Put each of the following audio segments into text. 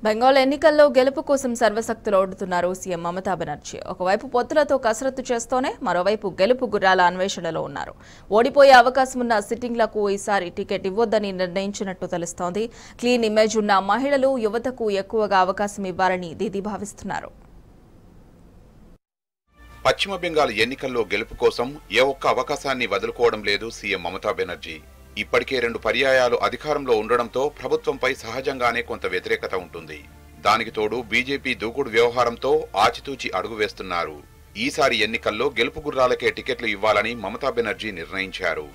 బెంగాల్ ఎన్నికల్లో గెలుపు కోసం సర్వశక్తులు ఓడుతున్నారు సీఎం మమతా బెనర్జీ ఒకవైపు పొత్తులతో కసరత్తు చేస్తూనే మరోవైపు గెలుపు గుర్రాల అన్వేషణలో ఉన్నారు ఓడిపోయే అవకాశం ఉన్న సిట్టింగ్లకు ఈసారి టికెట్ ఇవ్వొద్దని నిర్ణయించినట్టు తెలుస్తోంది క్లీన్ ఇమేజ్ ఉన్న మహిళలు యువతకు ఎక్కువగా అవకాశం ఇవ్వాలని దీదీ భావిస్తున్నారు పశ్చిమ బెంగాల్ ఎన్నికల్లో గెలుపు కోసం ఏ ఒక్క అవకాశాన్ని వదులుకోవడం లేదు సీఎం మమతా బెనర్జీ ఇప్పటికే రెండు పర్యాయాలు అధికారంలో ఉండడంతో ప్రభుత్వంపై సహజంగానే కొంత వ్యతిరేకత ఉంటుంది దానికి తోడు బీజేపీ దూకుడు వ్యవహారంతో ఆచితూచి అడుగు వేస్తున్నారు ఈసారి ఎన్నికల్లో గెలుపు గుర్రాలకే టికెట్లు ఇవ్వాలని మమతా బెనర్జీ నిర్ణయించారు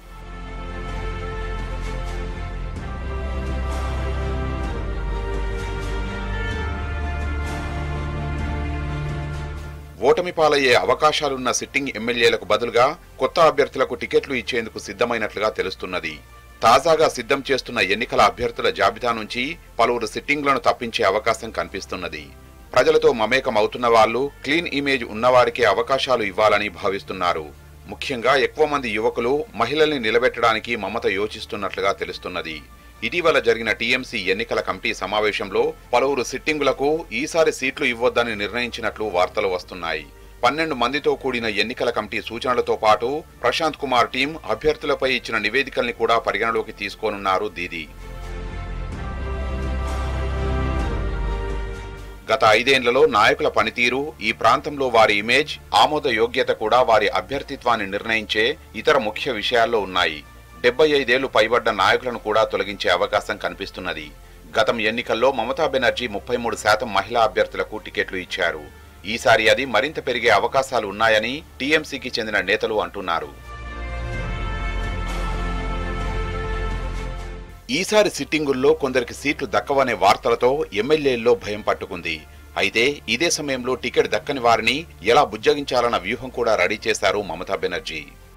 ఓటమి పాలయ్యే అవకాశాలున్న సిట్టింగ్ ఎమ్మెల్యేలకు బదులుగా కొత్త అభ్యర్థులకు టికెట్లు ఇచ్చేందుకు సిద్ధమైనట్లుగా తెలుస్తున్నది తాజాగా సిద్ధం చేస్తున్న ఎన్నికల అభ్యర్థుల జాబితా నుంచి పలువురు సిట్టింగ్లను తప్పించే అవకాశం కనిపిస్తున్నది ప్రజలతో మమేకం అవుతున్న వాళ్ళు క్లీన్ ఇమేజ్ ఉన్నవారికే అవకాశాలు ఇవ్వాలని భావిస్తున్నారు ముఖ్యంగా ఎక్కువ మంది యువకులు మహిళల్ని నిలబెట్టడానికి మమత యోచిస్తున్నట్లుగా తెలుస్తున్నది ఇటీవల జరిగిన టీఎంసీ ఎన్నికల కమిటీ సమావేశంలో పలువురు సిట్టింగులకు ఈసారి సీట్లు ఇవ్వొద్దని నిర్ణయించినట్లు వార్తలు వస్తున్నాయి పన్నెండు మందితో కూడిన ఎన్నికల కమిటీ సూచనలతో పాటు ప్రశాంత్ కుమార్ టీం అభ్యర్థులపై ఇచ్చిన నివేదికల్ని కూడా పరిగణలోకి తీసుకోనున్నారు దీదీ గత ఐదేండ్లలో నాయకుల పనితీరు ఈ ప్రాంతంలో వారి ఇమేజ్ ఆమోద యోగ్యత కూడా వారి అభ్యర్థిత్వాన్ని నిర్ణయించే ఇతర ముఖ్య విషయాల్లో ఉన్నాయి డెబ్బై ఐదేళ్లు పైబడ్డ నాయకులను కూడా తొలగించే అవకాశం కనిపిస్తున్నది గతం ఎన్నికల్లో మమతా బెనర్జీ ముప్పై మూడు శాతం మహిళా అభ్యర్థులకు టికెట్లు ఇచ్చారు ఈసారి అది మరింత పెరిగే అవకాశాలు ఉన్నాయని టీఎంసీకి చెందిన నేతలు అంటున్నారు ఈసారి సిట్టింగుల్లో కొందరికి సీట్లు దక్కవనే వార్తలతో ఎమ్మెల్యేల్లో భయం పట్టుకుంది అయితే ఇదే సమయంలో టికెట్ దక్కని వారిని ఎలా బుజ్జగించాలన్న వ్యూహం కూడా రెడీ చేశారు మమతా బెనర్జీ